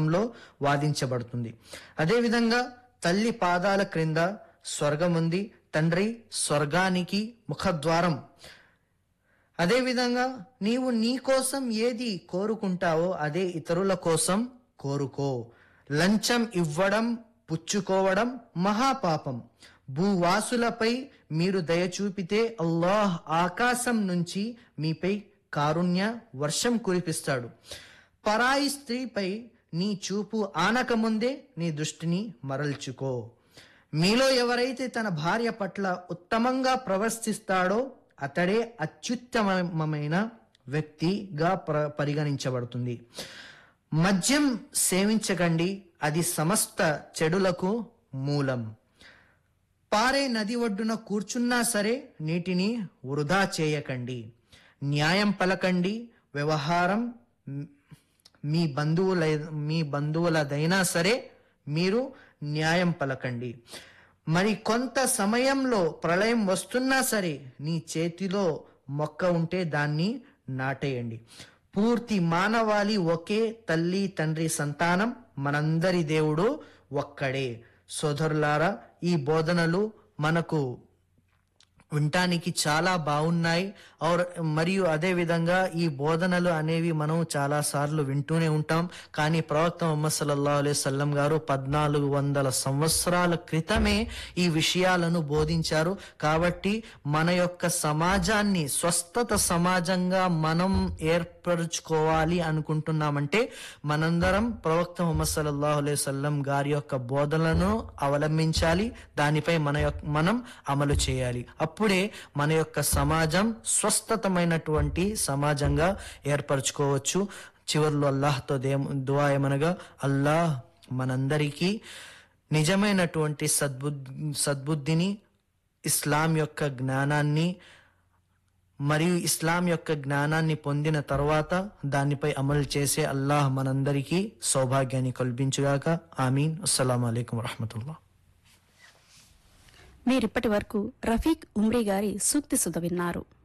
రూపంలో వాదించబడుతుంది అదేవిధంగా తల్లి పాదాల క్రింద స్వర్గం ఉంది తండ్రి స్వర్గానికి ముఖద్వారం అదేవిధంగా నీవు నీ కోసం ఏది కోరుకుంటావో అదే ఇతరుల కోసం కోరుకో లంచం ఇవ్వడం పుచ్చుకోవడం మహాపాపం భూవాసులపై మీరు దయ చూపితే అల్లాహ్ ఆకాశం నుంచి మీపై కారుణ్య వర్షం కురిపిస్తాడు పరాయి స్త్రీపై నీ చూపు ఆనకముందే నీ దృష్టిని మరల్చుకో మీలో ఎవరైతే తన భార్య పట్ల ఉత్తమంగా ప్రవర్తిస్తాడో అతడే అత్యుత్తమమైన వ్యక్తిగా ప్ర పరిగణించబడుతుంది మద్యం సేవించకండి అది సమస్త చెడులకు మూలం పారే నది ఒడ్డున కూర్చున్నా సరే నీటిని వృధా చేయకండి న్యాయం పలకండి వ్యవహారం మ్, మీ బంధువుల మీ బంధువులదైనా సరే మీరు న్యాయం పలకండి మరి కొంత సమయంలో ప్రళయం వస్తున్నా సరే నీ చేతిలో మొక్క ఉంటే దాన్ని నాటేయండి పూర్తి మానవాళి ఒకే తల్లి తండ్రి సంతానం మనందరి దేవుడు ఒక్కడే సోదరులారా ఈ బోధనలు మనకు వినటానికి చాలా బాగున్నాయి ఔర్ మరియు అదే విధంగా ఈ బోధనలు అనేవి మనం చాలా సార్లు వింటూనే ఉంటాం కానీ ప్రవక్త ముహమ్మద్ సల్లల్లాహు అలైహి వసల్లం గారు పద్నాలుగు వందల సంవత్సరాల క్రితమే ఈ విషయాలను బోధించారు కాబట్టి మన యొక్క సమాజాన్ని స్వస్థత సమాజంగా మనం ఏర్పరుచుకోవాలి అనుకుంటున్నామంటే మనందరం ప్రవక్త ముహమ్మద్ సల్లల్లాహు అలైహి వసల్లం గారి యొక్క బోధనలను అవలంబించాలి దానిపై మన యొక్క మనం అమలు చేయాలి అప్పుడే మన యొక్క సమాజం స్వస్థతమైనటువంటి సమాజంగా ఏర్పరచుకోవచ్చు చివరిలో అల్లాహ్తో దే దువా ఏమనగా అల్లాహ్ మనందరికీ నిజమైనటువంటి సద్బుద్ధి సద్బుద్ధిని ఇస్లాం యొక్క జ్ఞానాన్ని మరియు ఇస్లాం యొక్క జ్ఞానాన్ని పొందిన తర్వాత దానిపై అమలు చేసే అల్లాహ్ మనందరికీ సౌభాగ్యాన్ని కల్పించుగాక ఆమీన్ అస్సలం అయికం వరహమతుల్లా మీరిప్పటి వరకు రఫీక్ ఉమ్రీ గారి సూక్తి సుధ విన్నారు